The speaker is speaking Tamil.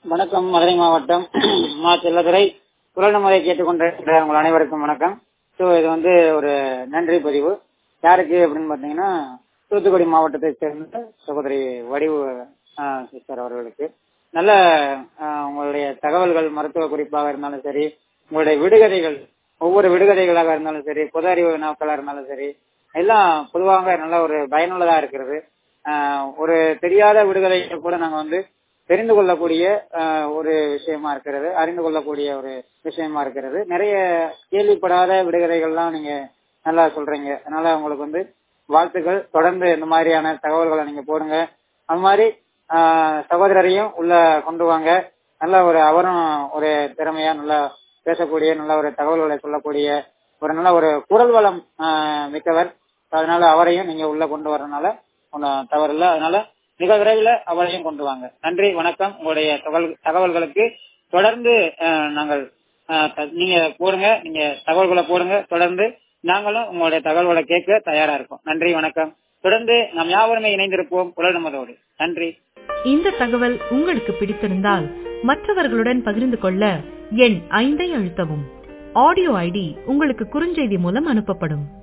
வணக்கம் மதுரை மாவட்டம் மா செல்லதுரை குரல் முறை கேட்டுக்கொண்டிருக்கிற உங்கள் அனைவருக்கும் வணக்கம் ஸோ இது வந்து ஒரு நன்றி பதிவு யாருக்கு அப்படின்னு பார்த்தீங்கன்னா தூத்துக்குடி மாவட்டத்தை சேர்ந்த சகோதரி வடிவு சிஸ்டர் அவர்களுக்கு நல்ல ஆஹ், உங்களுடைய தகவல்கள் மருத்துவ குறிப்பாக இருந்தாலும் சரி உங்களுடைய விடுகதைகள் ஒவ்வொரு விடுகதைகளாக இருந்தாலும் சரி பொது அறிவு நாட்களாக இருந்தாலும் சரி எல்லாம் பொதுவாக நல்ல ஒரு பயனுள்ளதா இருக்கிறது ஆஹ், ஒரு தெரியாத விடுகதைகள் கூட நாங்க வந்து தெரிந்து கொள்ளக்கூடிய ஆஹ், ஒரு விஷயமா இருக்கிறது அறிந்து கொள்ளக்கூடிய ஒரு விஷயமா இருக்கிறது நிறைய கேள்விப்படாத விடுகதைகள்லாம் நீங்க நல்லா சொல்றீங்க அதனால உங்களுக்கு வந்து வாழ்த்துக்கள் தொடர்ந்து இந்த மாதிரியான தகவல்களை நீங்க போடுங்க அது மாதிரி ஆஹ், சகோதரரையும் உள்ள கொண்டு வாங்க நல்ல ஒரு அவரும் ஒரு திறமையா நல்லா பேசக்கூடிய நல்ல ஒரு தகவல்களை சொல்லக்கூடிய ஒரு நல்ல ஒரு குரல் வளம் ஆஹ், மிக்கவர் அதனால அவரையும் நீங்க உள்ள கொண்டு வரனால ஒன்றும் தவறு இல்லை அதனால மிக விரைவில் அவரையும் கொண்டு வாங்க நன்றி வணக்கம் உங்களுடைய தகவல் தகவல்களுக்கு தொடர்ந்து ஆஹ், நாங்கள் ஆஹ், த- நீங்க போடுங்க நீங்க தகவல்களை போடுங்க தொடர்ந்து நாங்களும் உங்களுடைய தகவல்களை கேட்க தயாரா இருக்கோம் நன்றி வணக்கம் தொடர்ந்து நாம் யாவருமே இணைந்திருப்போம் உலக நமதோடு நன்றி இந்த தகவல் உங்களுக்கு பிடித்திருந்தால் மற்றவர்களுடன் பகிர்ந்து கொள்ள எண் ஐந்தை அழுத்தவும் ஆடியோ ஐடி உங்களுக்கு குறுஞ்செய்தி மூலம் அனுப்பப்படும்